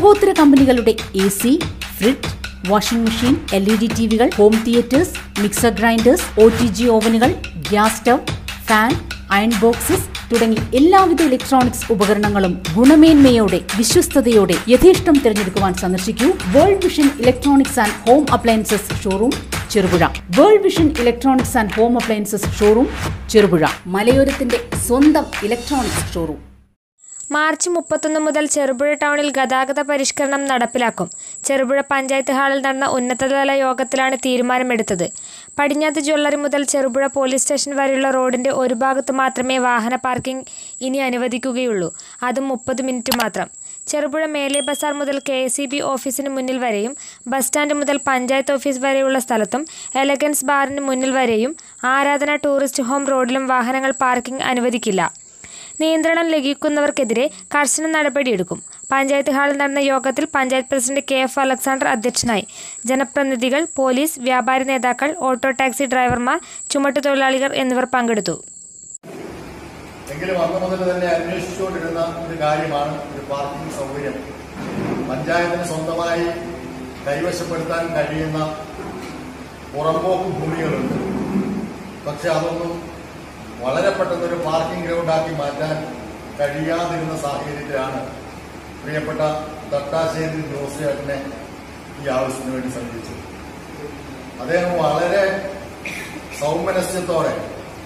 ലോകോത്തര കമ്പനികളുടെ A C fridge washing machine L E D T വികൾ home theatres mixer grinders O T G ഓവനുകൾ gas stove fan iron boxes തുടങ്ങി എല്ലാവിധ electronics ഉപകരണങ്ങളും ഗുണമേന്മയോടെ വിശ്വസ്തയോടെ യഥേഷ്ടം തിരഞ്ഞെടുക്കുവാൻ സന്ദർശിക്കൂ world vision electronics and home appliances showroom Cherupuzha world vision electronics and home appliances showroom Cherupuzha മലയോരത്തിന്റെ സ്വന്തം ഇലക്ട്രോണിക്സ് ഷോറൂം മാർച്ച് മുപ്പത്തൊന്ന് മുതൽ ചെറുപുഴ ടൗണിൽ ഗതാഗത പരിഷ്കരണം നടപ്പിലാക്കും ചെറുപുഴ പഞ്ചായത്ത് ഹാളിൽ നടന്ന ഉന്നതതല യോഗത്തിലാണ് തീരുമാനമെടുത്തത് പടിഞ്ഞാത്ത് ജ്വല്ലറി മുതൽ ചെറുപുഴ പോലീസ് സ്റ്റേഷൻ വരെയുള്ള റോഡിന്റെ ഒരു ഭാഗത്ത് മാത്രമേ വാഹന പാർക്കിംഗ് ഇനി അനുവദിക്കുകയുള്ളൂ അതും മുപ്പത് മിനിറ്റ് മാത്രം ചെറുപുഴ മേലെ ബസാർ മുതൽ കെ എസ് ഇ ബി ഓഫീസിന് മുന്നിൽ വരെയും ബസ് സ്റ്റാൻഡ് മുതൽ പഞ്ചായത്ത് ഓഫീസ് വരെയുള്ള സ്ഥലത്തും എലഗൻസ് ബാറിന് മുന്നിൽ വരെയും ആരാധന ടൂറിസ്റ്റ് ഹോം റോഡിലും വാഹനങ്ങൾ പാർക്കിംഗ് അനുവദിക്കില്ല നിയന്ത്രണം ലംഘിക്കുന്നവർക്കെതിരെ കർശന നടപടിയെടുക്കും പഞ്ചായത്ത് ഹാളിൽ നടന്ന യോഗത്തിൽ panchayat president K F Alexander അധ്യക്ഷനായി ജനപ്രതിനിധികൾ പോലീസ് വ്യാപാരി നേതാക്കൾ ഓട്ടോ ടാക്സി ഡ്രൈവർമാർ ചുമട്ടുതൊഴിലാളികൾ എന്നിവർ പങ്കെടുത്തു എങ്കിലും അന്ന് മുതൽ തന്നെ അന്വേഷിച്ചുകൊണ്ടിരുന്ന ഒരു കാര്യമാണ് ഒരു പാർക്കിംഗ് സൗകര്യം പഞ്ചായത്തിന് സ്വന്തമായി കൈവശപ്പെടുത്താൻ കഴിയുന്ന പുറമ്പോക്ക് ഭൂമികളുണ്ട് പക്ഷെ അതൊന്നും വളരെ പെട്ടെന്നൊരു പാർക്കിംഗ് ഗ്രൗണ്ടാക്കി മാറ്റാൻ കഴിയാതിരുന്ന സാഹചര്യത്തിലാണ് പ്രിയപ്പെട്ട തട്ടാശ്ശേരി ജോസിയേട്ടനെ ഈ ആവശ്യത്തിന് വേണ്ടി സമീപിച്ചത് അദ്ദേഹം വളരെ സൗമനസ്യത്തോടെ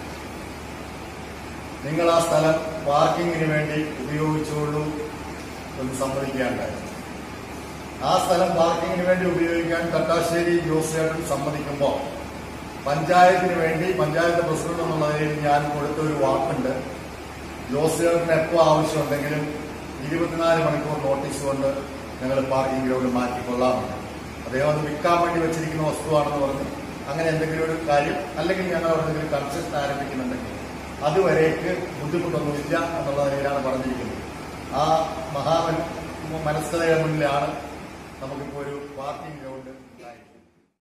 നിങ്ങൾ ആ സ്ഥലം പാർക്കിങ്ങിന് വേണ്ടി ഉപയോഗിച്ചുകൊള്ളൂ എന്ന് സമ്മതിക്കുകയുണ്ടായി ആ സ്ഥലം പാർക്കിങ്ങിന് വേണ്ടി ഉപയോഗിക്കാൻ തട്ടാശ്ശേരി ജോസിയേട്ടൻ സമ്മതിക്കുമ്പോൾ പഞ്ചായത്തിന് വേണ്ടി പഞ്ചായത്ത് പ്രസിഡന്റ് എന്നുള്ള നിലയിൽ ഞാൻ കൊടുത്ത ഒരു വാക്കുണ്ട് ജോസിയേട്ടന് എപ്പോൾ ആവശ്യമുണ്ടെങ്കിലും ഇരുപത്തിനാല് മണിക്കൂർ നോട്ടീസ് കൊണ്ട് ഞങ്ങൾ പാർക്കിംഗ് ഗ്രൗണ്ട് മാറ്റിക്കൊള്ളാമെന്ന് അദ്ദേഹം അത് വിൽക്കാൻ വേണ്ടി വെച്ചിരിക്കുന്ന വസ്തുവാണെന്ന് പറഞ്ഞു അങ്ങനെ എന്തെങ്കിലും ഒരു കാര്യം അല്ലെങ്കിൽ ഞങ്ങൾ എന്തെങ്കിലും കൺസെഷൻ ആരംഭിക്കുന്നുണ്ടെങ്കിൽ അതുവരേക്ക് ബുദ്ധിമുട്ടൊന്നുമില്ല എന്നുള്ള നിലയിലാണ് പറഞ്ഞിരിക്കുന്നത് ആ മഹാ മനസ്കതയുടെ മുന്നിലാണ് നമുക്കിപ്പോൾ ഒരു പാർക്കിംഗ് ഗ്രൗണ്ട്